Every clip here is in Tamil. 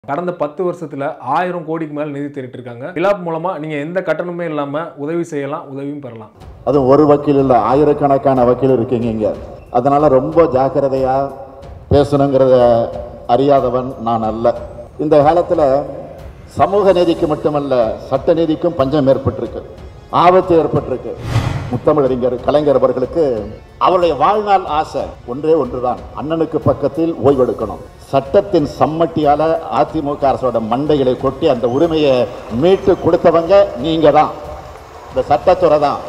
கடந்த பத்து வருஷத்துல ஆயிரம் கோடிக்கு மேல நிதி திரட்டிருக்காங்க பிலாப் மூலமா நீங்க எந்த கட்டணமே இல்லாம உதவி செய்யலாம் உதவியும் பெறலாம் அதுவும் ஒரு வக்கீல் இல்லை ஆயிரக்கணக்கான வக்கீல் இருக்கீங்க இங்கே அதனால ரொம்ப ஜாக்கிரதையா பேசணுங்கிறத அறியாதவன் நான் அல்ல இந்த காலத்தில் சமூக நீதிக்கு மட்டுமல்ல சட்ட நீதிக்கும் பஞ்சம் ஏற்பட்டிருக்கு ஆபத்து ஏற்பட்டிருக்கு முத்தமிழறிஞர் கலைஞர் அவர்களுக்கு அவருடைய வாழ்நாள் ஆசை ஒன்றே ஒன்றுதான் அண்ணனுக்கு பக்கத்தில் ஓய்வெடுக்கணும் சட்டத்தின் சம்மட்டியால அதிமுக அரசோட மண்டைகளை கொட்டி அந்த உரிமையை மீட்டு கொடுத்தவங்க நீங்க தான் இந்த சட்டத்துறை தான்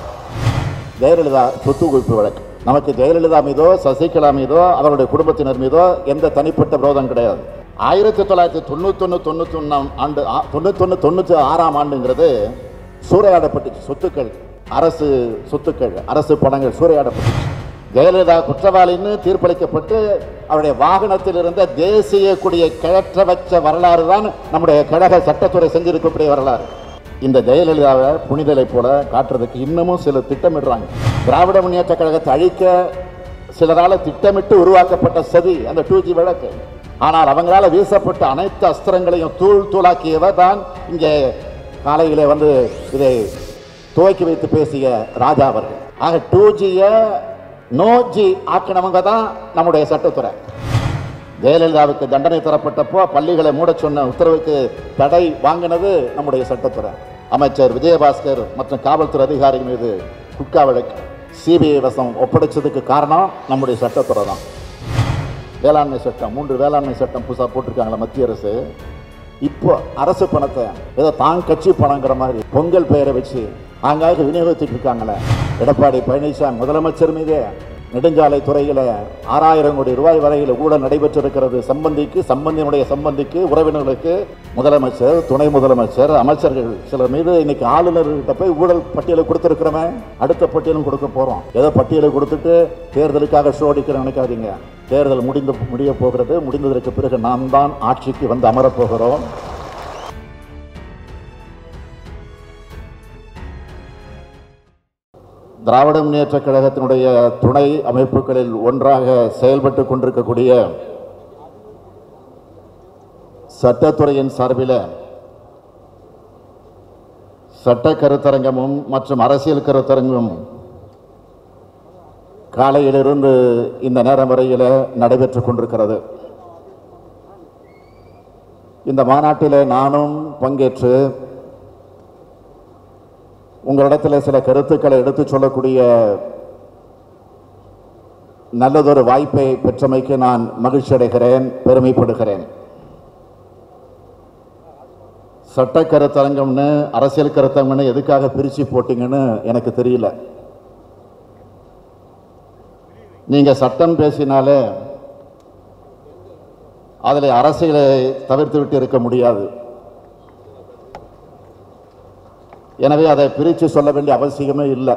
ஜெயலலிதா சொத்து குவிப்பு வழக்கு நமக்கு ஜெயலலிதா மீதோ சசிகலா மீதோ அவருடைய குடும்பத்தினர் மீதோ எந்த தனிப்பட்ட விரோதம் கிடையாது ஆயிரத்தி தொள்ளாயிரத்தி தொண்ணூத்தொன்று தொண்ணூத்தி ஒன்றாம் ஆண்டு ஆ- தொண்ணூத்தொன்று தொண்ணூற்றி ஆறாம் ஆண்டுங்கிறது சூறையாடப்பட்டுச்சு சொத்துக்கள் அரசு சொத்துக்கள் அரசு பணங்கள் சூறையாடப்பட்டுச்சு ஜெயலலிதா குற்றவாளின்னு தீர்ப்பளிக்கப்பட்டு அவருடைய வாகனத்தில் இருந்த தேசிய கொடியை கிழற்ற வச்ச வரலாறு தான் நம்முடைய கழக சட்டத்துறை செஞ்சிருக்கக்கூடிய வரலாறு இந்த ஜெயலலிதாவை புனிதலை போல காட்டுறதுக்கு இன்னமும் சிலர் திட்டமிடுறாங்க திராவிட முன்னேற்ற கழகத்தை அழிக்க சிலரால திட்டமிட்டு உருவாக்கப்பட்ட சதி அந்த டூ ஜி வழக்கு ஆனால் அவங்களால வீசப்பட்ட அனைத்து அஸ்திரங்களையும் தூள் தூளாக்கியவர் தான் இங்கே காலையிலே வந்து இதை துவக்கி வைத்து பேசிய ராஜா அவர்கள் ஆக டூ ஜியை நோ ஜி ஆக்கினவங்க தான் நம்முடைய சட்டத்துறை ஜெயலலிதாவுக்கு தண்டனை தரப்பட்டப்போ பள்ளிகளை மூடச் சொன்ன உத்தரவுக்கு தடை வாங்கினது நம்முடைய சட்டத்துறை அமைச்சர் விஜயபாஸ்கர் மற்றும் காவல்துறை அதிகாரிகள் மீது குட்கா வழக்கு சிபிஐ வசம் ஒப்படைச்சதுக்கு காரணம் நம்முடைய சட்டத்துறை தான் வேளாண்மை சட்டம் மூன்று வேளாண்மை சட்டம் புதுசாக போட்டிருக்காங்களா மத்திய அரசு இப்போ அரசு பணத்தை ஏதோ தான் கட்சி பணங்கிற மாதிரி பொங்கல் பெயரை வச்சு ஆங்காக விநியோகித்துட்டு இருக்காங்களே எடப்பாடி பழனிசாமி முதலமைச்சர் மீதே நெடுஞ்சாலை துறையில் ஆறாயிரம் கோடி ரூபாய் வரையில் ஊழல் நடைபெற்றிருக்கிறது சம்பந்திக்கு சம்பந்தியினுடைய சம்பந்திக்கு உறவினர்களுக்கு முதலமைச்சர் துணை முதலமைச்சர் அமைச்சர்கள் சிலர் மீது இன்னைக்கு ஆளுநர்கிட்ட போய் ஊழல் பட்டியலை கொடுத்துருக்கிறோமே அடுத்த பட்டியலும் கொடுக்க போகிறோம் ஏதோ பட்டியலை கொடுத்துட்டு தேர்தலுக்காக ஷோ அடிக்கிற நினைக்காதீங்க தேர்தல் முடிந்து முடிய போகிறது முடிந்ததற்கு பிறகு நாம் தான் ஆட்சிக்கு வந்து அமரப் போகிறோம் திராவிட முன்னேற்ற கழகத்தினுடைய துணை அமைப்புகளில் ஒன்றாக செயல்பட்டு கொண்டிருக்கக்கூடிய சட்டத்துறையின் சார்பில் சட்ட கருத்தரங்கமும் மற்றும் அரசியல் கருத்தரங்கும் காலையிலிருந்து இந்த நேரம் வரையில் நடைபெற்று கொண்டிருக்கிறது இந்த மாநாட்டில் நானும் பங்கேற்று உங்களிடத்தில் சில கருத்துக்களை எடுத்துச் சொல்லக்கூடிய நல்லதொரு வாய்ப்பை பெற்றமைக்கு நான் மகிழ்ச்சி அடைகிறேன் பெருமைப்படுகிறேன் சட்ட கருத்தரங்கம்னு அரசியல் கருத்தரங்கம்னு எதுக்காக பிரித்து போட்டீங்கன்னு எனக்கு தெரியல நீங்கள் சட்டம் பேசினாலே அதில் அரசியலை தவிர்த்து விட்டு இருக்க முடியாது எனவே அதை பிரித்து சொல்ல வேண்டிய அவசியமே இல்லை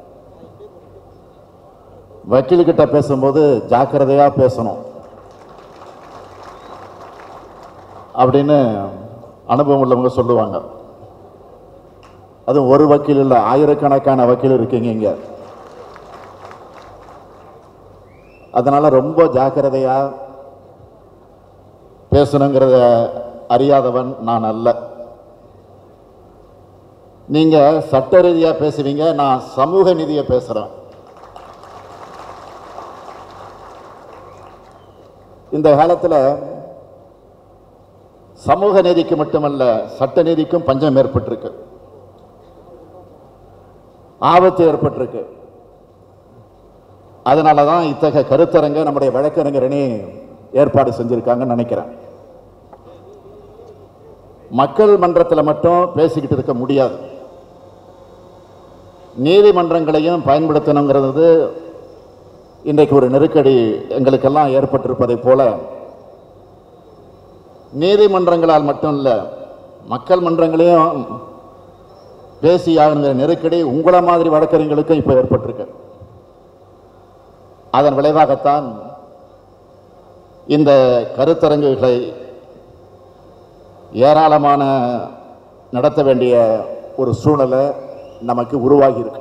வக்கீல்கிட்ட பேசும்போது ஜாக்கிரதையா பேசணும் அப்படின்னு அனுபவம் உள்ளவங்க சொல்லுவாங்க அதுவும் ஒரு வக்கீல் இல்லை ஆயிரக்கணக்கான வக்கீல் இருக்கீங்க இங்க அதனால ரொம்ப ஜாக்கிரதையா பேசணுங்கிறத அறியாதவன் நான் அல்ல நீங்க சட்ட ரீதியா பேசுவீங்க நான் சமூக நீதியை பேசுறேன் இந்த காலத்துல சமூக நீதிக்கு மட்டுமல்ல சட்ட நீதிக்கும் பஞ்சம் ஏற்பட்டிருக்கு ஆபத்து ஏற்பட்டிருக்கு அதனால தான் இத்தகைய கருத்தரங்க நம்முடைய வழக்கறிஞரணி ஏற்பாடு செஞ்சிருக்காங்கன்னு நினைக்கிறேன் மக்கள் மன்றத்தில் மட்டும் பேசிக்கிட்டு இருக்க முடியாது நீதிமன்றங்களையும் பயன்படுத்தணுங்கிறது இன்றைக்கு ஒரு நெருக்கடி எங்களுக்கெல்லாம் ஏற்பட்டிருப்பதைப் போல நீதிமன்றங்களால் மட்டும் இல்லை மக்கள் மன்றங்களையும் பேசியாகிற நெருக்கடி உங்களை மாதிரி வழக்கறிஞர்களுக்கும் இப்போ ஏற்பட்டிருக்கு அதன் விளைவாகத்தான் இந்த கருத்தரங்குகளை ஏராளமான நடத்த வேண்டிய ஒரு சூழலை நமக்கு உருவாகி இருக்கு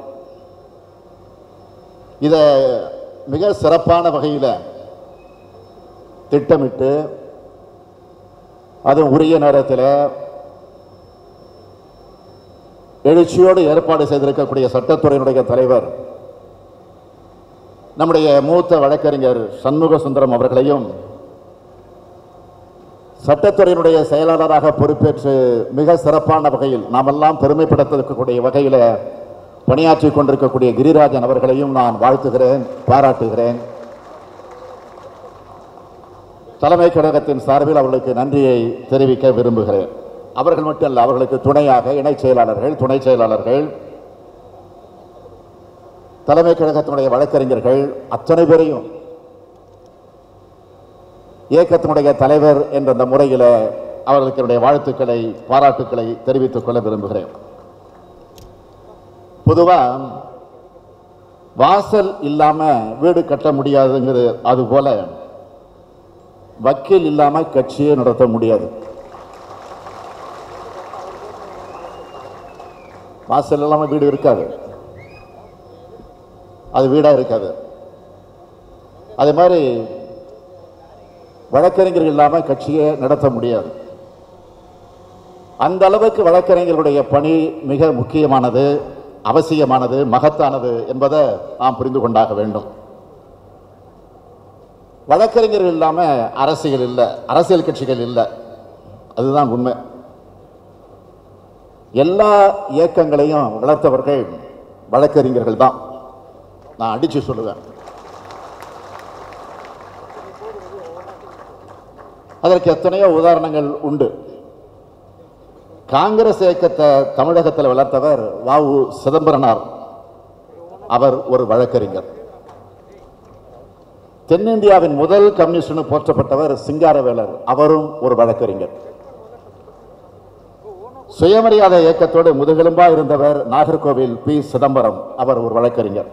இதை மிக சிறப்பான வகையில் திட்டமிட்டு அதுவும் உரிய நேரத்தில் எழுச்சியோடு ஏற்பாடு செய்திருக்கக்கூடிய சட்டத்துறையினுடைய தலைவர் நம்முடைய மூத்த வழக்கறிஞர் சண்முக சுந்தரம் அவர்களையும் சட்டத்துறையினுடைய செயலாளராக பொறுப்பேற்று மிக சிறப்பான வகையில் நாமெல்லாம் பெருமைப்படுத்தக்கூடிய வகையில் பணியாற்றி கொண்டிருக்கக்கூடிய கிரிராஜன் அவர்களையும் நான் வாழ்த்துகிறேன் பாராட்டுகிறேன் தலைமை கழகத்தின் சார்பில் அவர்களுக்கு நன்றியை தெரிவிக்க விரும்புகிறேன் அவர்கள் மட்டுமல்ல அவர்களுக்கு துணையாக இணைச் செயலாளர்கள் துணை செயலாளர்கள் தலைமை கழகத்தினுடைய வழக்கறிஞர்கள் அத்தனை பேரையும் இயக்கத்தினுடைய தலைவர் என்ற அந்த முறையில் அவர்களுக்கு என்னுடைய வாழ்த்துக்களை பாராட்டுக்களை தெரிவித்துக் கொள்ள விரும்புகிறேன் பொதுவா வாசல் இல்லாம வீடு கட்ட முடியாதுங்கிறது அதுபோல வக்கீல் இல்லாம கட்சியை நடத்த முடியாது வாசல் இல்லாம வீடு இருக்காது அது வீடா இருக்காது அதே மாதிரி வழக்கறிஞர்கள் இல்லாம கட்சியை நடத்த முடியாது அந்த அளவுக்கு வழக்கறிஞர்களுடைய பணி மிக முக்கியமானது அவசியமானது மகத்தானது என்பதை நாம் புரிந்து கொண்டாக வேண்டும் வழக்கறிஞர்கள் இல்லாம அரசியல் இல்லை அரசியல் கட்சிகள் இல்லை அதுதான் உண்மை எல்லா இயக்கங்களையும் வளர்த்தவர்கள் வழக்கறிஞர்கள் தான் நான் அடிச்சு சொல்லுவேன் அதற்கு எத்தனையோ உதாரணங்கள் உண்டு காங்கிரஸ் இயக்கத்தை தமிழகத்தில் வளர்த்தவர் வாவு சிதம்பரனார் அவர் ஒரு வழக்கறிஞர் தென்னிந்தியாவின் முதல் கம்யூனிஸ்ட் போற்றப்பட்டவர் சிங்காரவேலர் அவரும் ஒரு வழக்கறிஞர் சுயமரியாதை இயக்கத்தோடு முதுகெலும்பா இருந்தவர் நாகர்கோவில் பி சிதம்பரம் அவர் ஒரு வழக்கறிஞர்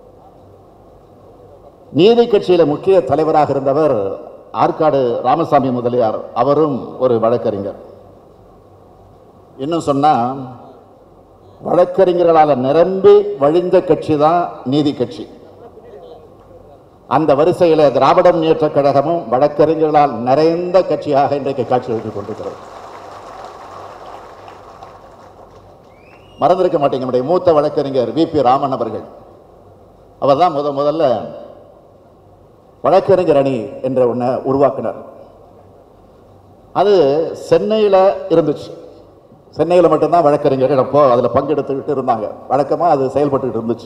நீதி கட்சியில முக்கிய தலைவராக இருந்தவர் ஆற்காடு ராமசாமி முதலியார் அவரும் ஒரு வழக்கறிஞர் இன்னும் சொன்னா வழக்கறிஞர்களால் நிரம்பி வழிந்த கட்சி தான் நீதி கட்சி அந்த வரிசையில் திராவிட முன்னேற்ற கழகமும் வழக்கறிஞர்களால் நிறைந்த கட்சியாக இன்றைக்கு காட்சியளித்துக் கொண்டிருக்கிறது மறந்திருக்க மாட்டீங்க நம்முடைய மூத்த வழக்கறிஞர் வி பி ராமன் அவர்கள் அவர் தான் முத முதல்ல வழக்கறிஞர் அணி என்ற ஒன்றை உருவாக்கினார் அது சென்னையில் இருந்துச்சு சென்னையில் மட்டும்தான் வழக்கறிஞர்கள் அப்போ அதில் பங்கெடுத்துக்கிட்டு இருந்தாங்க வழக்கமாக அது செயல்பட்டுக்கிட்டு இருந்துச்சு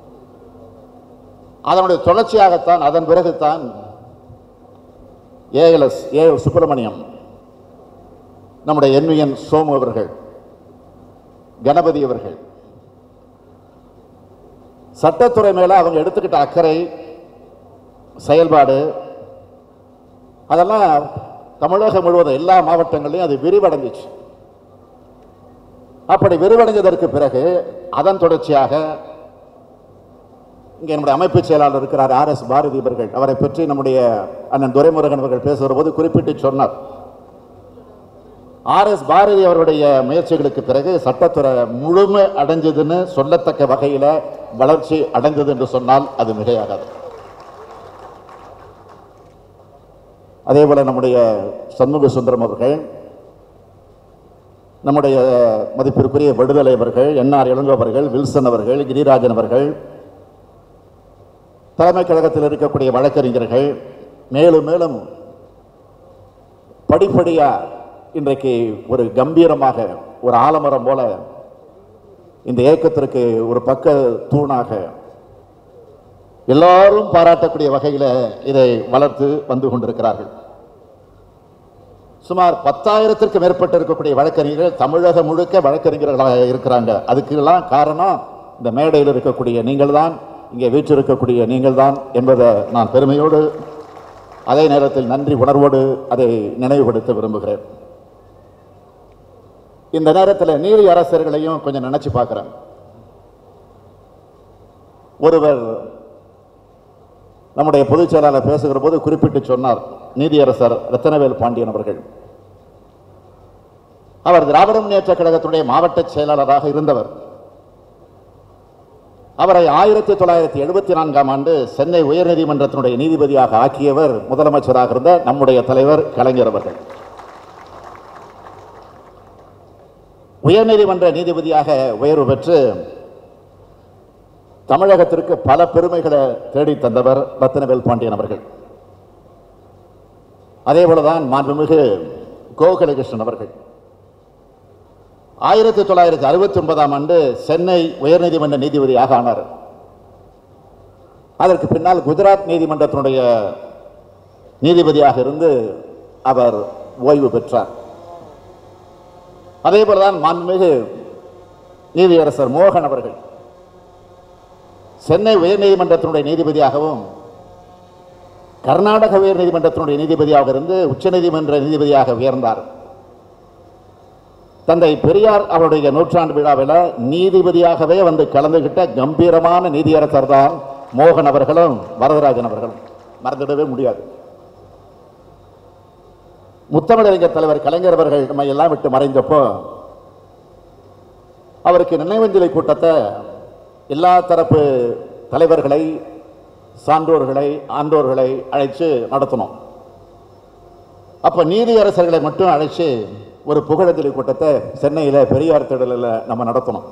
அதனுடைய தொடர்ச்சியாகத்தான் அதன் பிறகுதான் ஏஎல்எஸ் ஏ சுப்பிரமணியம் நம்முடைய என்விஎன் சோமு அவர்கள் கணபதி அவர்கள் சட்டத்துறை மேல அவங்க எடுத்துக்கிட்ட அக்கறை செயல்பாடு அதெல்லாம் தமிழகம் முழுவதும் எல்லா மாவட்டங்களையும் அது விரிவடைஞ்சிச்சு அப்படி விரிவடைஞ்சதற்கு பிறகு அதன் தொடர்ச்சியாக இங்கே நம்முடைய அமைப்பு செயலாளர் இருக்கிறார் ஆர் எஸ் பாரதி அவர்கள் அவரை பற்றி நம்முடைய அண்ணன் துரைமுருகன் அவர்கள் பேசுகிற போது குறிப்பிட்டு சொன்னார் ஆர் எஸ் பாரதி அவருடைய முயற்சிகளுக்கு பிறகு சட்டத்துறை முழுமை அடைஞ்சதுன்னு சொல்லத்தக்க வகையில் வளர்ச்சி அடைந்தது என்று சொன்னால் அது மிகையாகாது அதே போல நம்முடைய சண்முக சுந்தரம் அவர்கள் நம்முடைய மதிப்பிற்குரிய விடுதலை அவர்கள் என்ஆர் இளங்கோ அவர்கள் வில்சன் அவர்கள் கிரிராஜன் அவர்கள் தலைமை கழகத்தில் இருக்கக்கூடிய வழக்கறிஞர்கள் மேலும் மேலும் படிப்படியா இன்றைக்கு ஒரு கம்பீரமாக ஒரு ஆலமரம் போல இந்த இயக்கத்திற்கு ஒரு பக்க தூணாக எல்லாரும் பாராட்டக்கூடிய வகையில் இதை வளர்த்து வந்து கொண்டிருக்கிறார்கள் சுமார் பத்தாயிரத்திற்கு மேற்பட்டு இருக்கக்கூடிய வழக்கறிஞர்கள் தமிழகம் முழுக்க வழக்கறிஞர்களாக இருக்கிறாங்க அதுக்கெல்லாம் காரணம் இந்த மேடையில் இருக்கக்கூடிய நீங்கள் தான் இங்கே வீற்றிருக்கக்கூடிய நீங்கள் தான் என்பதை நான் பெருமையோடு அதே நேரத்தில் நன்றி உணர்வோடு அதை நினைவுபடுத்த விரும்புகிறேன் இந்த நேரத்தில் நீதி அரசர்களையும் கொஞ்சம் நினைச்சு பார்க்கிறேன் ஒருவர் நம்முடைய பொதுச் செயலாளர் பேசுகிற போது குறிப்பிட்டு சொன்னார் நீதியரசர் ரத்தனவேல் பாண்டியன் அவர்கள் அவர் திராவிட முன்னேற்ற கழகத்துடைய மாவட்ட செயலாளராக இருந்தவர் அவரை ஆயிரத்தி தொள்ளாயிரத்தி எழுபத்தி நான்காம் ஆண்டு சென்னை உயர்நீதிமன்றத்தினுடைய நீதிபதியாக ஆக்கியவர் முதலமைச்சராக இருந்த நம்முடைய தலைவர் கலைஞர் அவர்கள் உயர்நீதிமன்ற நீதிபதியாக உயர்வு பெற்று தமிழகத்திற்கு பல பெருமைகளை தேடி தந்தவர் ரத்தினவேல் பாண்டியன் அவர்கள் அதே போலதான் மாண்புமிகு கோகுலகிருஷ்ணன் அவர்கள் ஆயிரத்தி தொள்ளாயிரத்தி அறுபத்தி ஒன்பதாம் ஆண்டு சென்னை உயர்நீதிமன்ற நீதிபதியாக ஆனார் அதற்கு பின்னால் குஜராத் நீதிமன்றத்தினுடைய நீதிபதியாக இருந்து அவர் ஓய்வு பெற்றார் அதே போலதான் மாண்புமிகு நீதியரசர் மோகன் அவர்கள் சென்னை உயர்நீதிமன்றத்தினுடைய நீதிபதியாகவும் கர்நாடக உயர்நீதிமன்றத்தினுடைய நீதிபதியாக இருந்து உச்சநீதிமன்ற நீதிபதியாக உயர்ந்தார் தந்தை பெரியார் அவருடைய நூற்றாண்டு விழாவில் நீதிபதியாகவே வந்து கலந்துகிட்ட கம்பீரமான நீதியரசர் தான் மோகன் அவர்களும் வரதராஜன் அவர்களும் மறந்துடவே முடியாது முத்தமிழறிஞர் தலைவர் கலைஞர் அவர்கள் நம்மை எல்லாம் விட்டு மறைந்தப்போ அவருக்கு நினைவஞ்சலி கூட்டத்தை எல்லா தரப்பு தலைவர்களை சான்றோர்களை ஆண்டோர்களை அழைச்சு நடத்தணும் அப்போ நீதியரசர்களை மட்டும் அழைச்சு ஒரு புகழஞ்சலி கூட்டத்தை சென்னையில் பெரியார் திடலில் நம்ம நடத்தணும்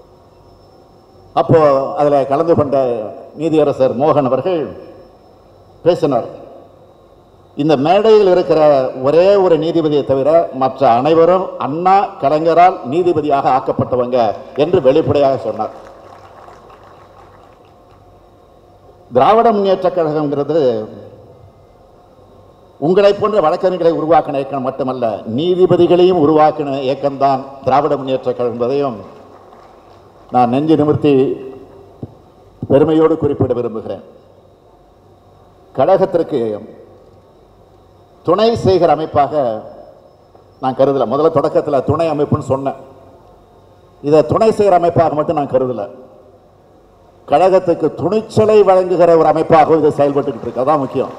அப்போ அதில் கலந்து கொண்ட நீதியரசர் மோகன் அவர்கள் பேசினார் இந்த மேடையில் இருக்கிற ஒரே ஒரு நீதிபதியை தவிர மற்ற அனைவரும் அண்ணா கலைஞரால் நீதிபதியாக ஆக்கப்பட்டவங்க என்று வெளிப்படையாக சொன்னார் திராவிட முன்னேற்ற கழகம்ங்கிறது உங்களை போன்ற வழக்கறிஞர்களை உருவாக்கின இயக்கம் மட்டுமல்ல நீதிபதிகளையும் உருவாக்கின இயக்கம்தான் திராவிட முன்னேற்ற கழகம் என்பதையும் நான் நெஞ்சு நிமிர்த்தி பெருமையோடு குறிப்பிட விரும்புகிறேன் கழகத்திற்கு துணை செய்கிற அமைப்பாக நான் கருதல முதல்ல தொடக்கத்தில் துணை அமைப்புன்னு சொன்னேன் இதை துணை செய்கிற அமைப்பாக மட்டும் நான் கருதல கழகத்துக்கு துணிச்சலை வழங்குகிற ஒரு அமைப்பாகவும் இது செயல்பட்டுக்கிட்டு இருக்கு அதான் முக்கியம்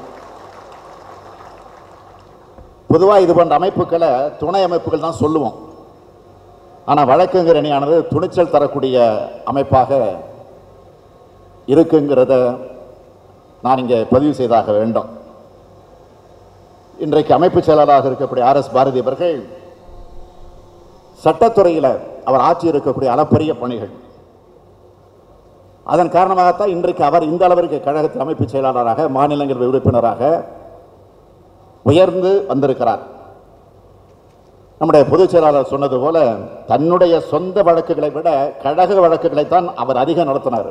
பொதுவாக இது போன்ற அமைப்புகளை துணை அமைப்புகள் தான் சொல்லுவோம் ஆனால் வழக்குங்கிற அணியானது துணிச்சல் தரக்கூடிய அமைப்பாக இருக்குங்கிறத நான் இங்கே பதிவு செய்தாக வேண்டும் இன்றைக்கு அமைப்பு செயலாளராக இருக்கக்கூடிய ஆர் எஸ் பாரதி அவர்கள் சட்டத்துறையில் அவர் ஆட்சி இருக்கக்கூடிய அளப்பரிய பணிகள் அதன் காரணமாகத்தான் இன்றைக்கு அவர் இந்த அளவிற்கு கழகத்தின் அமைப்பு செயலாளராக மாநிலங்களவை உறுப்பினராக உயர்ந்து வந்திருக்கிறார் நம்முடைய பொதுச் செயலாளர் சொன்னது போல தன்னுடைய சொந்த வழக்குகளை விட கழக வழக்குகளைத்தான் அவர் அதிகம் நடத்தினார்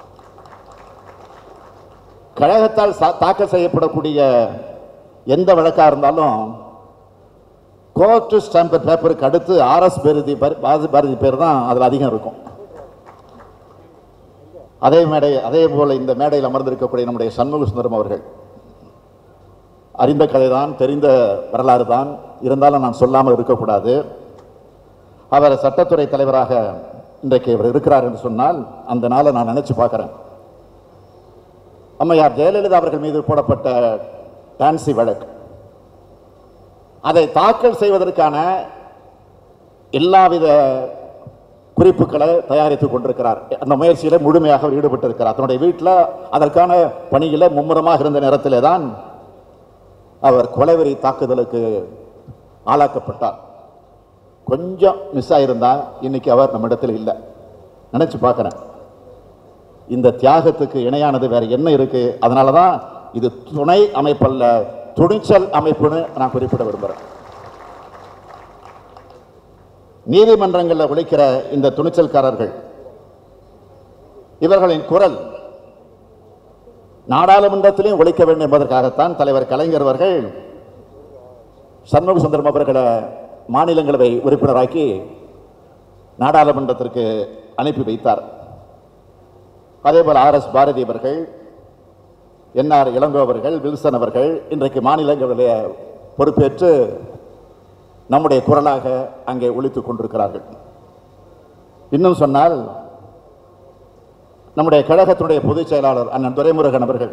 கழகத்தால் சா- தாக்கல் செய்யப்படக்கூடிய எந்த வழக்காக இருந்தாலும் கோர்ட்டு ஸ்டாம்ப் பேப்பருக்கு அடுத்து ஆர்எஸ் பாரதி பார- பாரதி பாரதி பேர் தான் அதில் அதிகம் இருக்கும் அதே மேடை அதே போல இந்த மேடையில் அமர்ந்திருக்கக்கூடிய நம்முடைய சண்முக சுந்தரம் அவர்கள் அறிந்த கதை தான் தெரிந்த வரலாறு தான் இருந்தாலும் நான் சொல்லாமல் இருக்கக்கூடாது அவர் சட்டத்துறை தலைவராக இன்றைக்கு இவர் இருக்கிறார் என்று சொன்னால் அந்த நாளை நான் நினைச்சு பார்க்குறேன் அம்மையார் ஜெயலலிதா அவர்கள் மீது போடப்பட்ட டான்சி வழக்கு அதை தாக்கல் செய்வதற்கான எல்லாவித குறிப்புகளை தயாரித்துக் கொண்டிருக்கிறார் அந்த முயற்சியில் முழுமையாக அவர் ஈடுபட்டிருக்கிறார் தன்னுடைய வீட்டில் அதற்கான பணியில் மும்முரமாக இருந்த நேரத்திலே தான் அவர் கொலைவெறி தாக்குதலுக்கு ஆளாக்கப்பட்டார் கொஞ்சம் மிஸ் ஆயிருந்தா இன்னைக்கு அவர் நம்மிடத்தில் இல்லை நினைச்சு பார்க்குறேன் இந்த தியாகத்துக்கு இணையானது வேற என்ன இருக்கு அதனால தான் இது துணை அமைப்பல்ல துணிச்சல் அமைப்புன்னு நான் குறிப்பிட விரும்புகிறேன் நீதிமன்றங்களில் உழைக்கிற இந்த துணிச்சல்காரர்கள் இவர்களின் குரல் நாடாளுமன்றத்திலையும் ஒழிக்க வேண்டும் என்பதற்காகத்தான் தலைவர் கலைஞர் அவர்கள் சண்முக சுந்தரம் அவர்களை மாநிலங்களவை உறுப்பினராக்கி நாடாளுமன்றத்திற்கு அனுப்பி வைத்தார் அதேபோல் ஆர் எஸ் பாரதி அவர்கள் என்ஆர் இளங்கோ அவர்கள் வில்சன் அவர்கள் இன்றைக்கு மாநிலங்களிலே பொறுப்பேற்று நம்முடைய குரலாக அங்கே ஒழித்துக் கொண்டிருக்கிறார்கள் இன்னும் சொன்னால் நம்முடைய கழகத்தினுடைய பொதுச் செயலாளர் அண்ணன் துரைமுருகன் அவர்கள்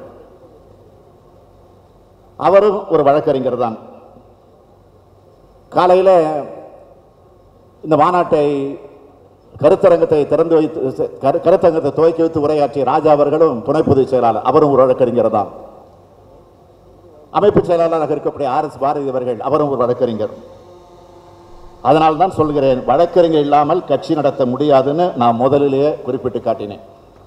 அவரும் ஒரு வழக்கறிஞர் தான் காலையில் இந்த மாநாட்டை கருத்தரங்கத்தை திறந்து வைத்து கரு- கருத்தரங்கத்தை துவக்கி வைத்து உரையாற்றிய ராஜா அவர்களும் துணை பொதுச் செயலாளர் அவரும் ஒரு வழக்கறிஞர் தான் அமைப்பு செயலாளராக இருக்கக்கூடிய ஆர் எஸ் பாரதி அவர்கள் அவரும் ஒரு வழக்கறிஞர் அதனால் தான் சொல்கிறேன் வழக்கறிஞர் இல்லாமல் கட்சி நடத்த முடியாதுன்னு நான் முதலிலேயே குறிப்பிட்டு காட்டினேன்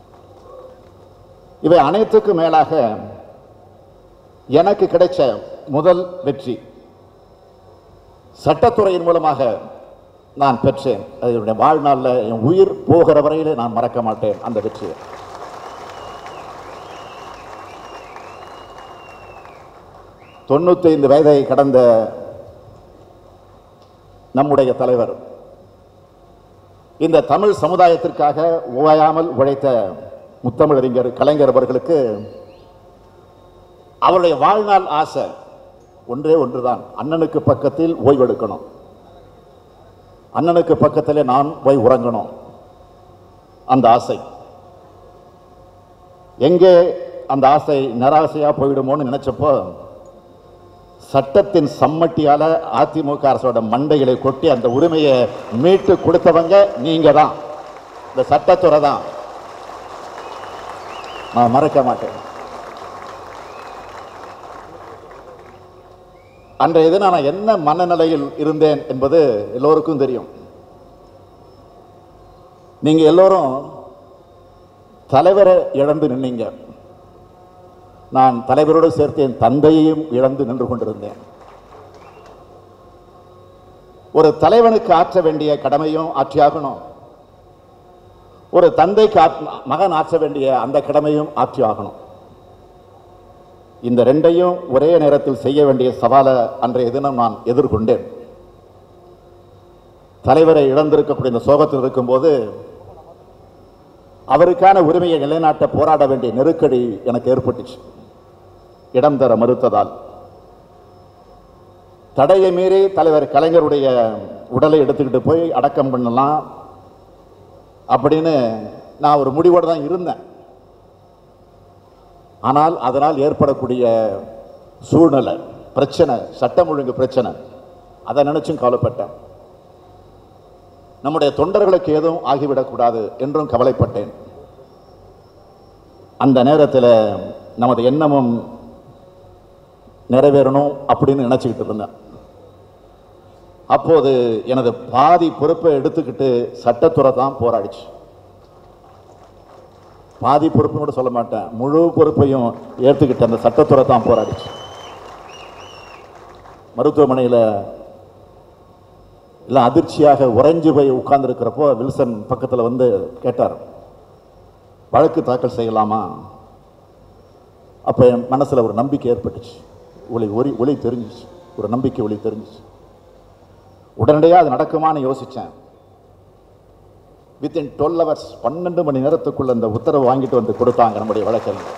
இவை அனைத்துக்கும் மேலாக எனக்கு கிடைச்ச முதல் வெற்றி சட்டத்துறையின் மூலமாக நான் பெற்றேன் அது என்னுடைய வாழ்நாளில் என் உயிர் போகிற வரையிலே நான் மறக்க மாட்டேன் அந்த வெற்றியை தொண்ணூத்தைந்து வயதை கடந்த நம்முடைய தலைவர் இந்த தமிழ் சமுதாயத்திற்காக ஓயாமல் உழைத்த முத்தமிழறிஞர் கலைஞர் அவர்களுக்கு அவருடைய வாழ்நாள் ஆசை ஒன்றே ஒன்றுதான் அண்ணனுக்கு பக்கத்தில் ஓய்வெடுக்கணும் அண்ணனுக்கு பக்கத்திலே நான் போய் உறங்கணும் அந்த ஆசை எங்கே அந்த ஆசை நிராசையா போயிடுமோன்னு நினைச்சப்போ சட்டத்தின் சம்மட்டியால அதிமுக அரசோட மண்டைகளை கொட்டி அந்த உரிமையை மீட்டு கொடுத்தவங்க நீங்க தான் இந்த சட்டத்துறை தான் நான் மறக்க மாட்டேன் அன்றைய தினம் நான் என்ன மனநிலையில் இருந்தேன் என்பது எல்லோருக்கும் தெரியும் நீங்க எல்லோரும் தலைவரை இழந்து நின்னீங்க நான் தலைவரோடு சேர்த்து என் தந்தையையும் இழந்து நின்று கொண்டிருந்தேன் ஒரு தலைவனுக்கு ஆற்ற வேண்டிய கடமையும் ஆற்றியாகணும் ஒரு தந்தைக்கு ஆற்ற- மகன் ஆற்ற வேண்டிய அந்த கடமையும் ஆற்றி ஆகணும் இந்த ரெண்டையும் ஒரே நேரத்தில் செய்ய வேண்டிய சவாலை அன்றைய தினம் நான் எதிர்கொண்டேன் தலைவரை இழந்திருக்கக்கூடிய இந்த சோகத்தில் இருக்கும்போது அவருக்கான உரிமையை நிலைநாட்ட போராட வேண்டிய நெருக்கடி எனக்கு ஏற்பட்டுச்சு இடம் தர மறுத்ததால் தடையை மீறி தலைவர் கலைஞருடைய உடலை எடுத்துக்கிட்டு போய் அடக்கம் பண்ணலாம் அப்படின்னு நான் ஒரு முடிவோடு தான் இருந்தேன் ஆனால் அதனால் ஏற்படக்கூடிய சூழ்நிலை பிரச்சனை சட்டம் ஒழுங்கு பிரச்சனை அதை நினைச்சும் கவலைப்பட்டேன் நம்முடைய தொண்டர்களுக்கு எதுவும் ஆகிவிடக்கூடாது என்றும் கவலைப்பட்டேன் அந்த நேரத்தில் நமது எண்ணமும் நிறைவேறணும் அப்படின்னு நினைச்சுக்கிட்டு இருந்தேன் அப்போது எனது பாதி பொறுப்பை எடுத்துக்கிட்டு சட்டத்துறை தான் போராடிச்சு பாதி பொறுப்புன்னு கூட சொல்ல மாட்டேன் முழு பொறுப்பையும் ஏற்றுக்கிட்டு அந்த சட்டத்துறை தான் போராடிச்சு மருத்துவமனையில் எல்லாம் அதிர்ச்சியாக உறைஞ்சு போய் உட்கார்ந்துருக்கிறப்போ வில்சன் பக்கத்தில் வந்து கேட்டார் வழக்கு தாக்கல் செய்யலாமா அப்போ என் மனசில் ஒரு நம்பிக்கை ஏற்பட்டுச்சு ஒளி ஒளி ஒளி தெரிஞ்சிச்சு ஒரு நம்பிக்கை ஒளி தெரிஞ்சிச்சு உடனடியாக அது நடக்குமான்னு யோசித்தேன் வித்தின் டுவெல் ஹவர்ஸ் பன்னெண்டு மணி நேரத்துக்குள்ள இந்த உத்தரவு வாங்கிட்டு வந்து கொடுத்தாங்க நம்முடைய வழக்கறிஞர்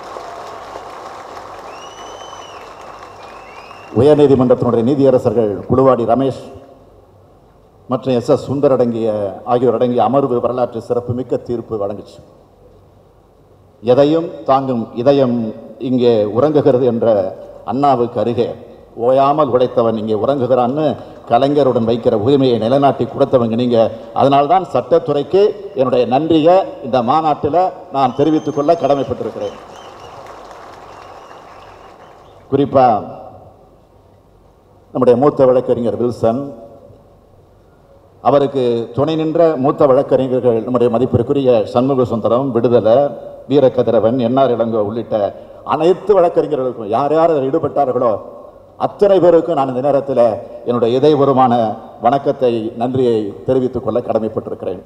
உயர்நீதிமன்றத்தினுடைய நீதியரசர்கள் குழுவாடி ரமேஷ் மற்றும் எஸ் எஸ் சுந்தர் அடங்கிய ஆகியோர் அடங்கிய அமர்வு வரலாற்று சிறப்புமிக்க தீர்ப்பு வழங்குச்சு எதையும் தாங்கும் இதயம் இங்கே உறங்குகிறது என்ற அண்ணாவுக்கு அருகே ஓயாமல் உழைத்தவன் இங்கே உறங்குகிறான்னு கலைஞருடன் வைக்கிற உரிமையை நிலைநாட்டி கொடுத்தவங்க நீங்க அதனால்தான் சட்டத்துறைக்கு என்னுடைய நன்றியை இந்த மாநாட்டில் நான் தெரிவித்துக் கொள்ள கடமைப்பட்டிருக்கிறேன் குறிப்பா நம்முடைய மூத்த வழக்கறிஞர் வில்சன் அவருக்கு துணை நின்ற மூத்த வழக்கறிஞர்கள் நம்முடைய மதிப்பிற்குரிய சண்முக சுந்தரம் விடுதலை வீரக்கதிரவன் என்ஆர் இளங்கோ உள்ளிட்ட அனைத்து வழக்கறிஞர்களுக்கும் யார் யார் அதில் ஈடுபட்டார்களோ அத்தனை பேருக்கும் நான் இந்த நேரத்தில் என்னுடைய இதயபூர்வமான வணக்கத்தை நன்றியை தெரிவித்துக் கொள்ள கடமைப்பட்டிருக்கிறேன்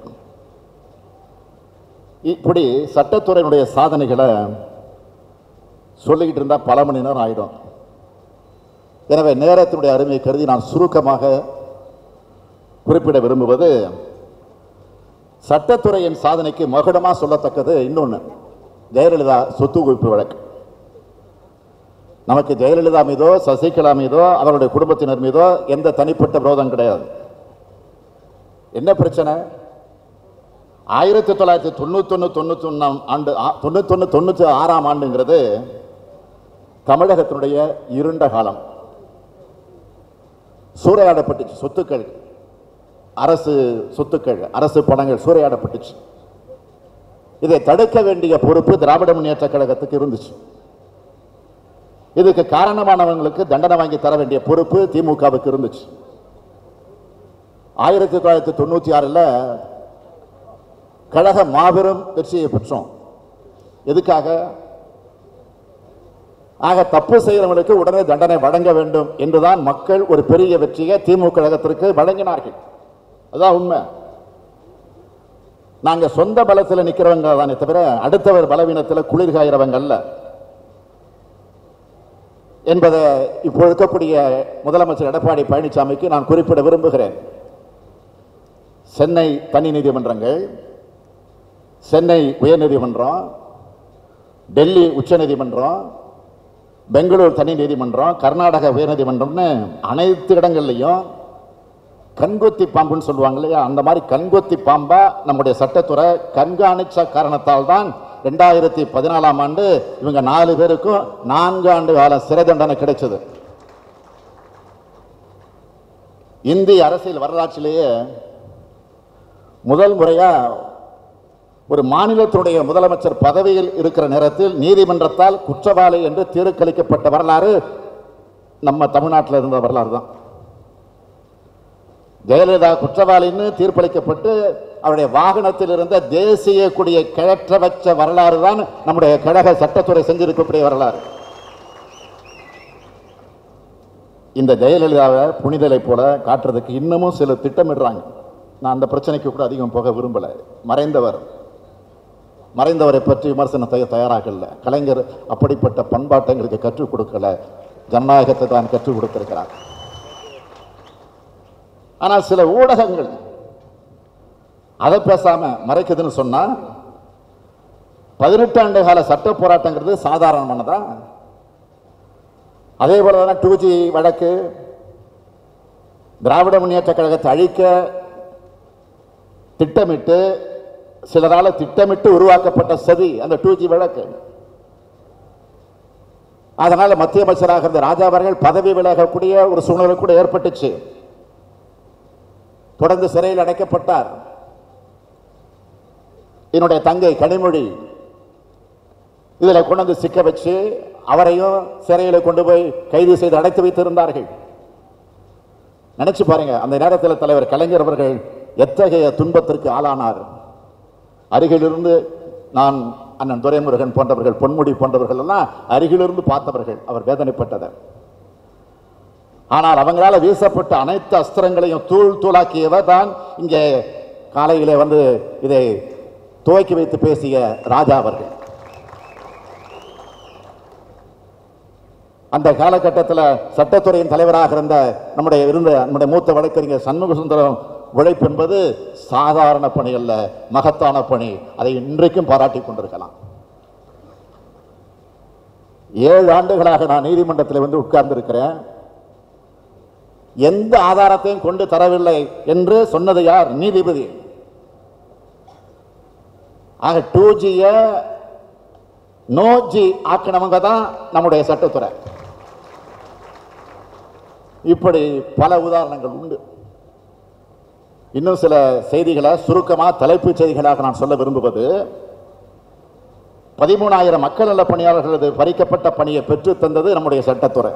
இப்படி சட்டத்துறையினுடைய சாதனைகளை சொல்லிக்கிட்டு இருந்தால் பல மணி நேரம் ஆயிடும் எனவே நேரத்தினுடைய அருமையை கருதி நான் சுருக்கமாக குறிப்பிட விரும்புவது சட்டத்துறையின் சாதனைக்கு மகுடமா சொல்லத்தக்கது இன்னொன்று ஜெயலலிதா சொத்து குவிப்பு வழக்கு நமக்கு ஜெயலலிதா மீதோ சசிகலா மீதோ அவருடைய குடும்பத்தினர் மீதோ எந்த தனிப்பட்ட விரோதம் கிடையாது என்ன பிரச்சனை ஆயிரத்தி தொள்ளாயிரத்தி தொண்ணூத்தொன்னு தொண்ணூத்தி ஒன்னாம் ஆண்டு ஆ- தொண்ணூத்தொன்னு தொண்ணூத்தி ஆறாம் ஆண்டுங்கிறது தமிழகத்தினுடைய இருண்ட காலம் சூறையாடப்பட்டுச்சு சொத்துக்கள் அரசு சொத்துக்கள் அரசு பணங்கள் சூறையாடப்பட்டுச்சு இதை தடுக்க வேண்டிய பொறுப்பு திராவிட முன்னேற்ற கழகத்துக்கு இருந்துச்சு இதுக்கு காரணமானவங்களுக்கு தண்டனை வாங்கி தர வேண்டிய பொறுப்பு திமுகவுக்கு இருந்துச்சு ஆயிரத்தி தொள்ளாயிரத்தி தொண்ணூற்றி ஆறில் கழக மாபெரும் வெற்றியை பெற்றோம் எதுக்காக ஆக தப்பு செய்கிறவங்களுக்கு உடனே தண்டனை வழங்க வேண்டும் என்றுதான் மக்கள் ஒரு பெரிய வெற்றியை திமுக கழகத்திற்கு வழங்கினார்கள் அதான் உண்மை நாங்க சொந்த பலத்தில் நிக்கிறவங்க தானே தவிர அடுத்தவர் பலவீனத்தில் குளிர் காயிறவங்க அல்ல என்பதை இப்போ இருக்கக்கூடிய முதலமைச்சர் எடப்பாடி பழனிசாமிக்கு நான் குறிப்பிட விரும்புகிறேன் சென்னை தனி நீதிமன்றங்கள் சென்னை உயர்நீதிமன்றம் டெல்லி உச்சநீதிமன்றம் பெங்களூர் தனி நீதிமன்றம் கர்நாடக உயர்நீதிமன்றம்னு அனைத்து இடங்கள்லையும் கண்கொத்தி பாம்புன்னு சொல்லுவாங்க இல்லையா அந்த மாதிரி கண்கொத்தி பாம்பா நம்முடைய சட்டத்துறை கண்காணிச்ச காரணத்தால் தான் ரெண்டாயிரத்தி பதினாலாம் ஆண்டு இவங்க நாலு பேருக்கும் நான்கு ஆண்டு காலம் சிறை தண்டனை கிடைச்சது இந்திய அரசியல் வரலாற்றிலேயே முதல் முறையா ஒரு மாநிலத்துடைய முதலமைச்சர் பதவியில் இருக்கிற நேரத்தில் நீதிமன்றத்தால் குற்றவாளி என்று தீர்க்களிக்கப்பட்ட வரலாறு நம்ம தமிழ்நாட்டில் இருந்த வரலாறு தான் ஜெயலலிதா குற்றவாளின்னு தீர்ப்பளிக்கப்பட்டு அவருடைய வாகனத்தில் இருந்த தேசிய கொடியை கிழற்ற வச்ச வரலாறு தான் நம்முடைய கழக சட்டத்துறை செஞ்சிருக்கக்கூடிய வரலாறு இந்த ஜெயலலிதாவை புனிதலை போல காட்டுறதுக்கு இன்னமும் சில திட்டமிடுறாங்க நான் அந்த பிரச்சனைக்கு கூட அதிகம் போக விரும்பல மறைந்தவர் மறைந்தவரை பற்றி விமர்சனம் செய்ய தயாராகல கலைஞர் அப்படிப்பட்ட பண்பாட்டை எங்களுக்கு கற்றுக் கொடுக்கல ஜனநாயகத்தை தான் கற்றுக் கொடுத்திருக்கிறார் ஆனால் சில ஊடகங்கள் அதை பேசாம மறைக்குதுன்னு சொன்னா பதினெட்டு ஆண்டு கால சட்ட போராட்டங்கிறது சாதாரணமானதா அதே போல தானே டூ ஜி வழக்கு திராவிட முன்னேற்ற கழகத்தை அழிக்க திட்டமிட்டு சிலரால திட்டமிட்டு உருவாக்கப்பட்ட சதி அந்த டூ ஜி வழக்கு அதனால மத்திய அமைச்சராக இருந்த ராஜா அவர்கள் பதவி விலகக்கூடிய ஒரு சூழ்நிலை கூட ஏற்பட்டுச்சு தொடர்ந்து சிறையில் அடைக்கப்பட்டார் என்னுடைய தங்கை கனிமொழி இதுல கொண்டு வந்து சிக்க வச்சு அவரையும் சிறையில் கொண்டு போய் கைது செய்து அடைத்து வைத்திருந்தார்கள் நினைச்சு பாருங்க அந்த நேரத்தில் தலைவர் கலைஞர் அவர்கள் எத்தகைய துன்பத்திற்கு ஆளானார் அருகிலிருந்து நான் அண்ணன் துரைமுருகன் போன்றவர்கள் பொன்முடி போன்றவர்கள் எல்லாம் அருகிலிருந்து பார்த்தவர்கள் அவர் வேதனைப்பட்டதை ஆனால் அவங்களால வீசப்பட்ட அனைத்து அஸ்திரங்களையும் தூள் தூளாக்கியவர் தான் இங்கே காலையிலே வந்து இதை துவக்கி வைத்து பேசிய ராஜா அவர்கள் அந்த காலகட்டத்தில் சட்டத்துறையின் தலைவராக இருந்த நம்முடைய இருந்த நம்முடைய மூத்த வழக்கறிஞர் சண்முக சுந்தரம் உழைப்பு என்பது சாதாரண பணி அல்ல மகத்தான பணி அதை இன்றைக்கும் பாராட்டி கொண்டிருக்கலாம் ஏழு ஆண்டுகளாக நான் நீதிமன்றத்தில் வந்து உட்கார்ந்திருக்கிறேன் எந்த ஆதாரத்தையும் கொண்டு தரவில்லை என்று சொன்னது யார் நீதிபதி ஆக டூ ஜிய நோ ஜி ஆக்கினவங்க தான் நம்முடைய சட்டத்துறை இப்படி பல உதாரணங்கள் உண்டு இன்னும் சில செய்திகளை சுருக்கமா தலைப்புச் செய்திகளாக நான் சொல்ல விரும்புவது பதிமூணாயிரம் மக்கள் நல பணியாளர்களது பறிக்கப்பட்ட பணியை பெற்று தந்தது நம்முடைய சட்டத்துறை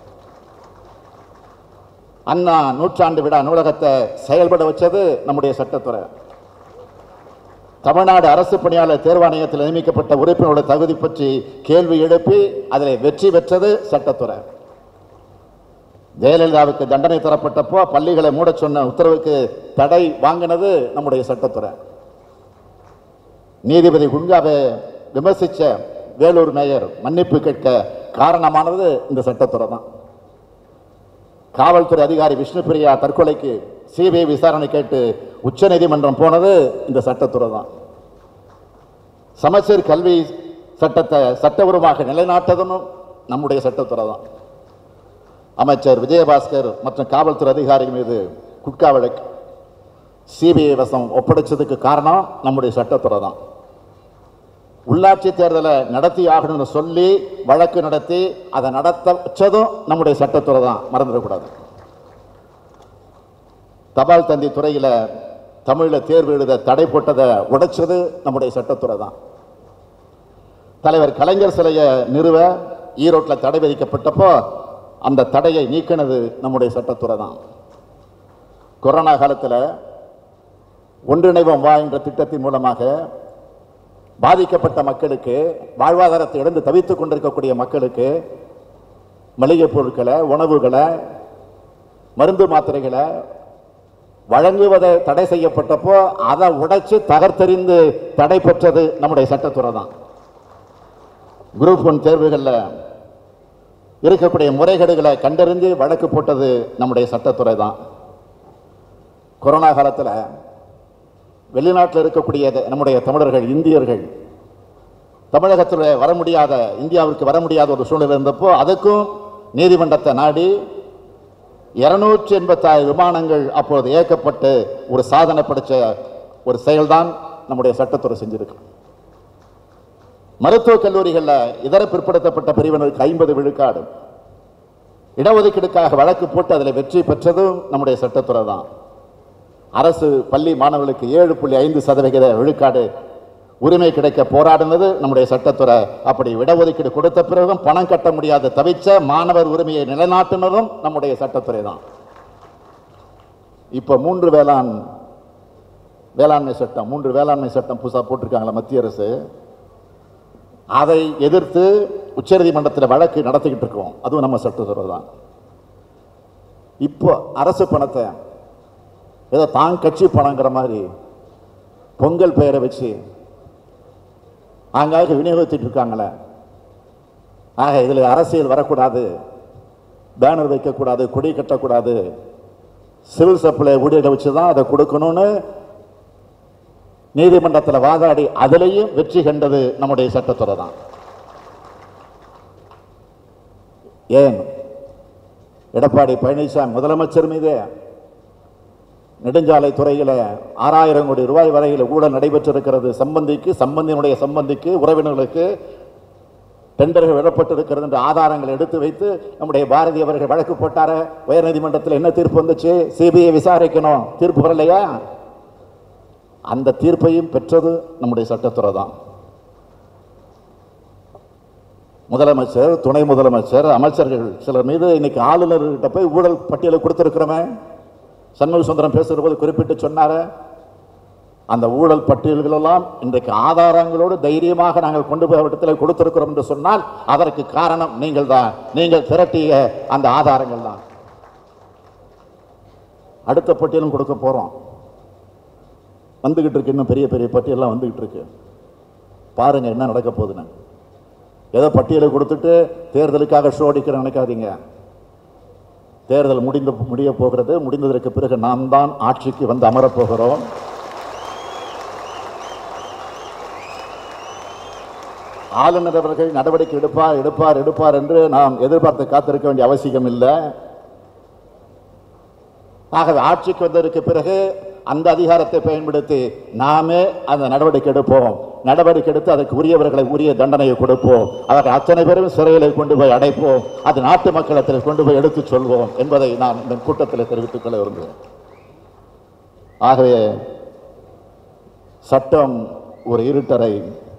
அண்ணா நூற்றாண்டு விழா நூலகத்தை செயல்பட வச்சது நம்முடைய சட்டத்துறை தமிழ்நாடு அரசு பணியாளர் தேர்வாணையத்தில் நியமிக்கப்பட்ட உறுப்பினரோட தகுதி பற்றி கேள்வி எழுப்பி அதில் வெற்றி பெற்றது சட்டத்துறை ஜெயலலிதாவுக்கு தண்டனை தரப்பட்டப்போ பள்ளிகளை மூடச் சொன்ன உத்தரவுக்கு தடை வாங்கினது நம்முடைய சட்டத்துறை நீதிபதி குன்காவை விமர்சிச்ச வேலூர் மேயர் மன்னிப்பு கேட்க காரணமானது இந்த சட்டத்துறை தான் காவல்துறை அதிகாரி விஷ்ணுபிரியா தற்கொலைக்கு சிபிஐ விசாரணை கேட்டு உச்சநீதிமன்றம் போனது இந்த சட்டத்துறை தான் சமச்சீர் கல்வி சட்டத்தை சட்டபூர்வமாக நிலைநாட்டதும் நம்முடைய சட்டத்துறை தான் அமைச்சர் விஜயபாஸ்கர் மற்றும் காவல்துறை அதிகாரிகள் மீது குட்கா வழக்கு சிபிஐ வசம் ஒப்படைச்சதுக்கு காரணம் நம்முடைய சட்டத்துறை தான் உள்ளாட்சி தேர்தலை நடத்தி ஆகணும்னு சொல்லி வழக்கு நடத்தி அதை நடத்த வச்சதும் நம்முடைய சட்டத்துறை தான் மறந்துடக்கூடாது தபால் தந்தி துறையில் தமிழில் தேர்வு எழுத தடை போட்டதை உடைச்சது நம்முடைய சட்டத்துறை தான் தலைவர் கலைஞர் சிலையை நிறுவ ஈரோட்டில் தடை விதிக்கப்பட்டப்போ அந்த தடையை நீக்கினது நம்முடைய சட்டத்துறை தான் கொரோனா காலத்தில் ஒன்றிணைவோம் வா என்ற திட்டத்தின் மூலமாக பாதிக்கப்பட்ட மக்களுக்கு வாழ்வாதாரத்தை இழந்து தவித்துக் கொண்டிருக்கக்கூடிய மக்களுக்கு மளிகை பொருட்களை உணவுகளை மருந்து மாத்திரைகளை வழங்குவதை தடை செய்யப்பட்டப்போ அதை உடைச்சு தகர்த்தெறிந்து தடை பெற்றது நம்முடைய சட்டத்துறை தான் குரூப் ஒன் தேர்வுகளில் இருக்கக்கூடிய முறைகேடுகளை கண்டறிந்து வழக்கு போட்டது நம்முடைய சட்டத்துறை தான் கொரோனா காலத்தில் வெளிநாட்டில் இருக்கக்கூடிய நம்முடைய தமிழர்கள் இந்தியர்கள் தமிழகத்தில் வர முடியாத இந்தியாவிற்கு வர முடியாத ஒரு சூழ்நிலை இருந்தப்போ அதுக்கும் நீதிமன்றத்தை நாடி இருநூற்றி எண்பத்தாறு விமானங்கள் அப்பொழுது இயக்கப்பட்டு ஒரு சாதனை படைச்ச ஒரு செயல்தான் நம்முடைய சட்டத்துறை செஞ்சிருக்கு மருத்துவக் கல்லூரிகளில் இதர பிற்படுத்தப்பட்ட பிரிவினருக்கு ஐம்பது விழுக்காடு இடஒதுக்கீடுக்காக வழக்கு போட்டு அதில் வெற்றி பெற்றதும் நம்முடைய சட்டத்துறை தான் அரசு பள்ளி மாணவர்களுக்கு ஏழு புள்ளி ஐந்து சதவிகித விழுக்காடு உரிமை கிடைக்க போராடினது நம்முடைய சட்டத்துறை அப்படி இடஒதுக்கீடு கொடுத்த பிறகும் பணம் கட்ட முடியாத தவிச்ச மாணவர் உரிமையை நிலைநாட்டினதும் நம்முடைய சட்டத்துறை தான் இப்போ மூன்று வேளாண் வேளாண்மை சட்டம் மூன்று வேளாண்மை சட்டம் புதுசாக போட்டிருக்காங்களா மத்திய அரசு அதை எதிர்த்து உச்சநீதிமன்றத்தில் வழக்கு நடத்திக்கிட்டு இருக்கோம் அதுவும் நம்ம சட்டத்துறை தான் இப்போ அரசு பணத்தை ஏதோ தான் கட்சி பணங்கிற மாதிரி பொங்கல் பெயரை வச்சு ஆங்காக விநியோகித்துட்டு இருக்காங்களே ஆக இதில் அரசியல் வரக்கூடாது பேனர் வைக்கக்கூடாது கொடி கட்டக்கூடாது சிவில் சப்ளை ஊழியர்களை வச்சு தான் அதை கொடுக்கணும்னு நீதிமன்றத்தில் வாதாடி அதிலையும் வெற்றி கண்டது நம்முடைய சட்டத்துறை தான் ஏன் எடப்பாடி பழனிசாமி முதலமைச்சர் மீதே நெடுஞ்சாலை துறையில் ஆறாயிரம் கோடி ரூபாய் வரையில் ஊழல் நடைபெற்றிருக்கிறது சம்பந்திக்கு சம்பந்தியினுடைய சம்பந்திக்கு உறவினர்களுக்கு டெண்டர்கள் விடப்பட்டிருக்கிறது என்ற ஆதாரங்களை எடுத்து வைத்து நம்முடைய பாரதி அவர்கள் வழக்கு போட்டார உயர்நீதிமன்றத்தில் என்ன தீர்ப்பு வந்துச்சு சிபிஐ விசாரிக்கணும் தீர்ப்பு வரலையா அந்த தீர்ப்பையும் பெற்றது நம்முடைய சட்டத்துறை தான் முதலமைச்சர் துணை முதலமைச்சர் அமைச்சர்கள் சிலர் மீது இன்னைக்கு ஆளுநர்கிட்ட போய் ஊழல் பட்டியலை கொடுத்திருக்கிறோமே சண்முக சுந்தரம் பேசுகிற போது குறிப்பிட்டு சொன்னார அந்த ஊழல் பட்டியல்கள் எல்லாம் இன்றைக்கு ஆதாரங்களோடு தைரியமாக நாங்கள் கொண்டு போய் இடத்துல கொடுத்திருக்கிறோம் என்று சொன்னால் அதற்கு காரணம் நீங்கள் தான் நீங்கள் திரட்டிய அந்த ஆதாரங்கள் தான் அடுத்த பட்டியலும் கொடுக்க போறோம் வந்துகிட்டு இருக்கு இன்னும் பெரிய பெரிய பட்டியலாம் வந்துகிட்டு இருக்கு பாருங்க என்ன நடக்க போகுதுன்னு ஏதோ பட்டியலை கொடுத்துட்டு தேர்தலுக்காக ஷோ அடிக்கிற நினைக்காதீங்க தேர்தல் முடிந்து முடிய போகிறது முடிந்ததற்கு பிறகு நாம் தான் ஆட்சிக்கு வந்து அமரப் போகிறோம் ஆளுநர் அவர்கள் நடவடிக்கை எடுப்பார் எடுப்பார் எடுப்பார் என்று நாம் எதிர்பார்த்து காத்திருக்க வேண்டிய அவசியம் இல்லை ஆகவே ஆட்சிக்கு வந்ததற்கு பிறகு அந்த அதிகாரத்தை பயன்படுத்தி நாமே அந்த நடவடிக்கை எடுப்போம் நடவடிக்கை எடுத்து அதற்கு உரியவர்களை உரிய தண்டனையை கொடுப்போம் அவர்கள் அத்தனை பேரும் சிறையில் கொண்டு போய் அடைப்போம் அது நாட்டு மக்களிடத்தில் கொண்டு போய் எடுத்துச் சொல்வோம் என்பதை நான் இந்த கூட்டத்தில் தெரிவித்துக் கொள்ள விரும்புகிறேன் ஆகவே சட்டம் ஒரு இருட்டறை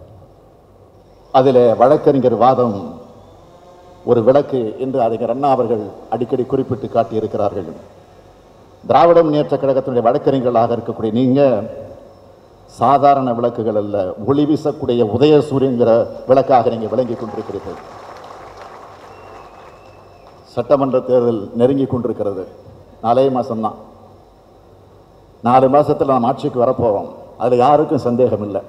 அதிலே வழக்கறிஞர் வாதம் ஒரு விளக்கு என்று அறிஞர் அண்ணா அவர்கள் அடிக்கடி குறிப்பிட்டு காட்டியிருக்கிறார்கள் திராவிட முன்னேற்ற கழகத்தினுடைய வழக்கறிஞர்களாக இருக்கக்கூடிய நீங்க சாதாரண விளக்குகள் அல்ல ஒளி வீசக்கூடிய உதயசூரியங்கிற விளக்காக நீங்க விளங்கி கொண்டிருக்கிறீர்கள் சட்டமன்ற தேர்தல் நெருங்கி கொண்டிருக்கிறது நாலே மாசம்தான் நாலு மாசத்துல நாம் ஆட்சிக்கு வரப்போறோம் அதுல யாருக்கும் சந்தேகம் இல்லை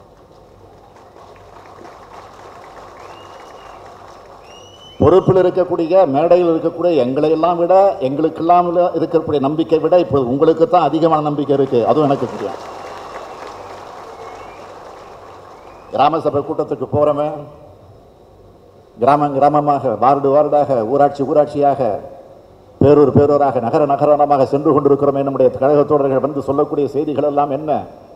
பொறுப்பில் இருக்கக்கூடிய மேடையில் இருக்கக்கூடிய எங்களை எல்லாம் விட எங்களுக்கெல்லாம் விட இருக்கக்கூடிய நம்பிக்கை விட இப்போ உங்களுக்கு தான் அதிகமான நம்பிக்கை இருக்கு அதுவும் எனக்கு தெரியும் கிராம சபை கூட்டத்துக்கு போறோமே கிராமம் கிராமமாக வார்டு வார்டாக ஊராட்சி ஊராட்சியாக பேரூர் பேரூராக நகர நகரமாக சென்று கொண்டிருக்கிறோமே நம்முடைய கழக தோழர்கள் வந்து சொல்லக்கூடிய செய்திகள் எல்லாம் என்ன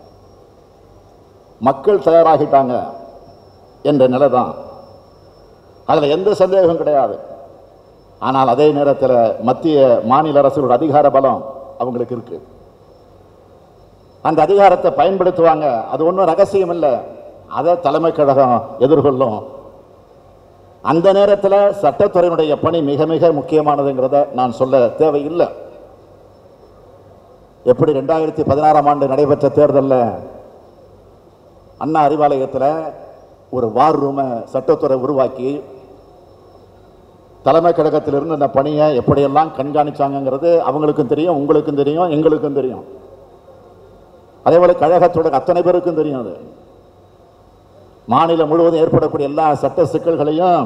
மக்கள் தயாராகிட்டாங்க என்ற நிலை தான் அதில் எந்த சந்தேகம் கிடையாது ஆனால் அதே நேரத்தில் மத்திய மாநில அரசுகளோட அதிகார பலம் அவங்களுக்கு இருக்கு அந்த அதிகாரத்தை பயன்படுத்துவாங்க அது ஒன்றும் ரகசியம் இல்லை அதை தலைமை கழகம் எதிர்கொள்ளும் அந்த நேரத்தில் சட்டத்துறையினுடைய பணி மிக மிக முக்கியமானதுங்கிறத நான் சொல்ல தேவையில்லை எப்படி ரெண்டாயிரத்தி பதினாறாம் ஆண்டு நடைபெற்ற தேர்தலில் அண்ணா அறிவாலயத்தில் ஒரு வார் ரூமை சட்டத்துறை உருவாக்கி தலைமை கழகத்திலிருந்து அந்த பணியை எப்படியெல்லாம் கண்காணிச்சாங்கங்கிறது அவங்களுக்கும் தெரியும் உங்களுக்கும் தெரியும் எங்களுக்கும் தெரியும் அதே போல கழகத்தோட அத்தனை பேருக்கும் தெரியும் அது மாநிலம் முழுவதும் ஏற்படக்கூடிய எல்லா சட்ட சிக்கல்களையும்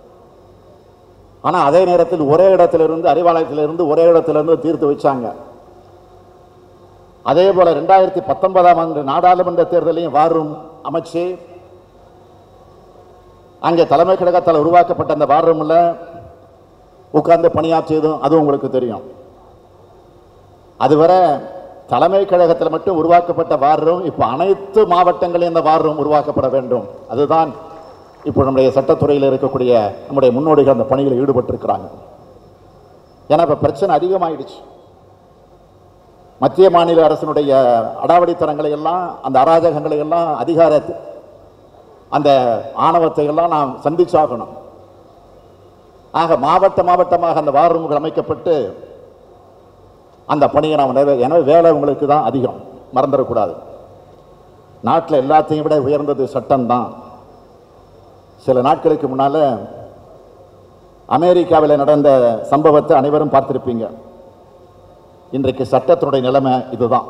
ஆனா அதே நேரத்தில் ஒரே இடத்திலிருந்து அறிவாலயத்திலிருந்து ஒரே இடத்திலிருந்து தீர்த்து வச்சாங்க அதே போல ரெண்டாயிரத்தி பத்தொன்பதாம் ஆண்டு நாடாளுமன்ற தேர்தலையும் வாரும் அமைச்சு அங்கே தலைமை கழகத்தால் உருவாக்கப்பட்ட அந்த வார் ரூம்ல உட்கார்ந்து பணியாற்றியதும் அதுவும் உங்களுக்கு தெரியும் அதுவரை தலைமை கழகத்தில் மட்டும் உருவாக்கப்பட்ட வார் ரூம் இப்போ அனைத்து மாவட்டங்களிலும் இந்த வார் ரூம் உருவாக்கப்பட வேண்டும் அதுதான் இப்போ நம்முடைய சட்டத்துறையில் இருக்கக்கூடிய நம்முடைய முன்னோடிகள் அந்த பணியில் ஈடுபட்டிருக்கிறாங்க ஏன்னா இப்போ பிரச்சனை அதிகமாயிடுச்சு மத்திய மாநில அரசினுடைய அடாவடித்தனங்களை எல்லாம் அந்த அராஜகங்களை எல்லாம் அதிகார அந்த ஆணவத்தை எல்லாம் நாம் சந்திச்சாகணும் ஆக மாவட்ட மாவட்டமாக அந்த வார் ரூம்கள் அமைக்கப்பட்டு அந்த பணியை நாம் நிறைவே எனவே வேலை உங்களுக்கு தான் அதிகம் மறந்துடக்கூடாது நாட்டில் எல்லாத்தையும் விட உயர்ந்தது சட்டம்தான் சில நாட்களுக்கு முன்னால அமெரிக்காவில் நடந்த சம்பவத்தை அனைவரும் பார்த்திருப்பீங்க இன்றைக்கு சட்டத்தினுடைய நிலைமை இதுதான்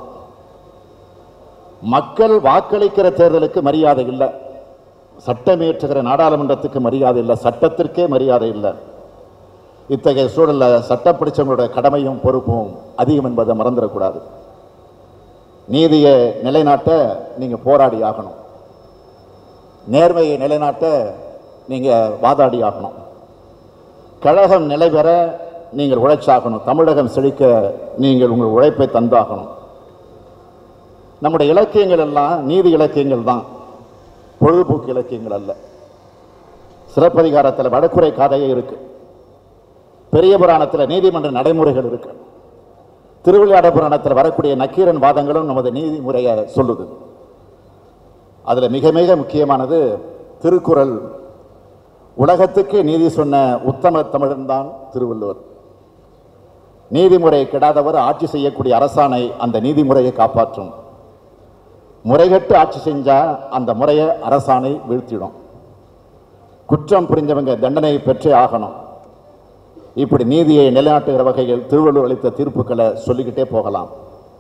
மக்கள் வாக்களிக்கிற தேர்தலுக்கு மரியாதை இல்லை சட்டம் இயற்றுகிற நாடாளுமன்றத்துக்கு மரியாதை இல்லை சட்டத்திற்கே மரியாதை இல்லை இத்தகைய சூழல்ல சட்டம் படிச்சவங்களுடைய கடமையும் பொறுப்பும் அதிகம் என்பதை மறந்துடக்கூடாது நீதியை நிலைநாட்ட நீங்க போராடி ஆகணும் நேர்மையை நிலைநாட்ட நீங்க வாதாடி ஆகணும் கழகம் நிலை பெற நீங்கள் உழைச்சாகணும் தமிழகம் செழிக்க நீங்கள் உங்கள் உழைப்பை தந்தாகணும் நம்முடைய இலக்கியங்கள் எல்லாம் நீதி இலக்கியங்கள் தான் பொழுதுபோக்கு இலக்கியங்கள் அல்ல சிறப்பதிகாரத்தில் வடக்குறை கதையே இருக்கு பெரிய புராணத்தில் நீதிமன்ற நடைமுறைகள் இருக்கு திருவிளையாட புராணத்தில் வரக்கூடிய நக்கீரன் வாதங்களும் நமது நீதிமுறையை சொல்லுது அதுல மிக மிக முக்கியமானது திருக்குறள் உலகத்துக்கு நீதி சொன்ன உத்தம தமிழன் தான் திருவள்ளுவர் நீதிமுறை கெடாதவர் ஆட்சி செய்யக்கூடிய அரசாணை அந்த நீதிமுறையை காப்பாற்றும் முறைகட்டு ஆட்சி செஞ்சா அந்த முறையை அரசாணை வீழ்த்திடும் குற்றம் புரிஞ்சவங்க தண்டனை பெற்றே ஆகணும் இப்படி நீதியை நிலைநாட்டுகிற வகையில் திருவள்ளுவர் அளித்த தீர்ப்புகளை சொல்லிக்கிட்டே போகலாம்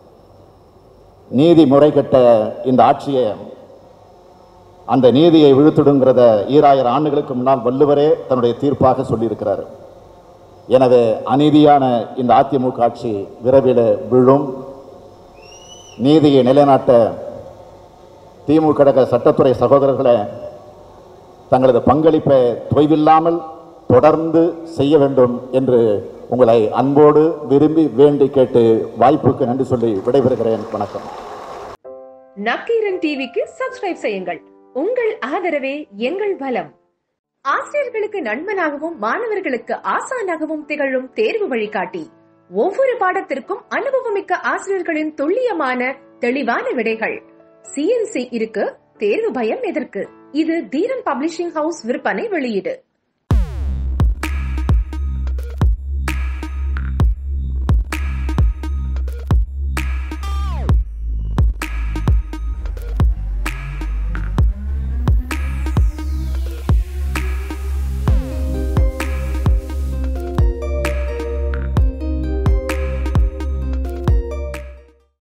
நீதி முறைகட்ட இந்த ஆட்சியை அந்த நீதியை விழுத்துடுங்கிறத ஈராயிரம் ஆண்டுகளுக்கு முன்னால் வள்ளுவரே தன்னுடைய தீர்ப்பாக சொல்லியிருக்கிறார் எனவே அநீதியான இந்த அதிமுக ஆட்சி விரைவில் விழும் நீதியை நிலைநாட்ட திமுக கழக சட்டத்துறை சகோதரர்களை தங்களது பங்களிப்பை தொய்வில்லாமல் தொடர்ந்து செய்ய வேண்டும் என்று உங்களை அன்போடு விரும்பி வேண்டி கேட்டு வாய்ப்புக்கு நன்றி சொல்லி விடைபெறுகிறேன் வணக்கம் நக்கீரன் டிவிக்கு சப்ஸ்கிரைப் செய்யுங்கள் உங்கள் ஆதரவே எங்கள் பலம் ஆசிரியர்களுக்கு நண்பனாகவும் மாணவர்களுக்கு ஆசானாகவும் திகழும் தேர்வு வழிகாட்டி ஒவ்வொரு பாடத்திற்கும் அனுபவமிக்க ஆசிரியர்களின் துல்லியமான தெளிவான விடைகள் சிஎன்சி இருக்கு தேர்வு பயம் எதற்கு இது தீரன் பப்ளிஷிங் ஹவுஸ் விற்பனை வெளியீடு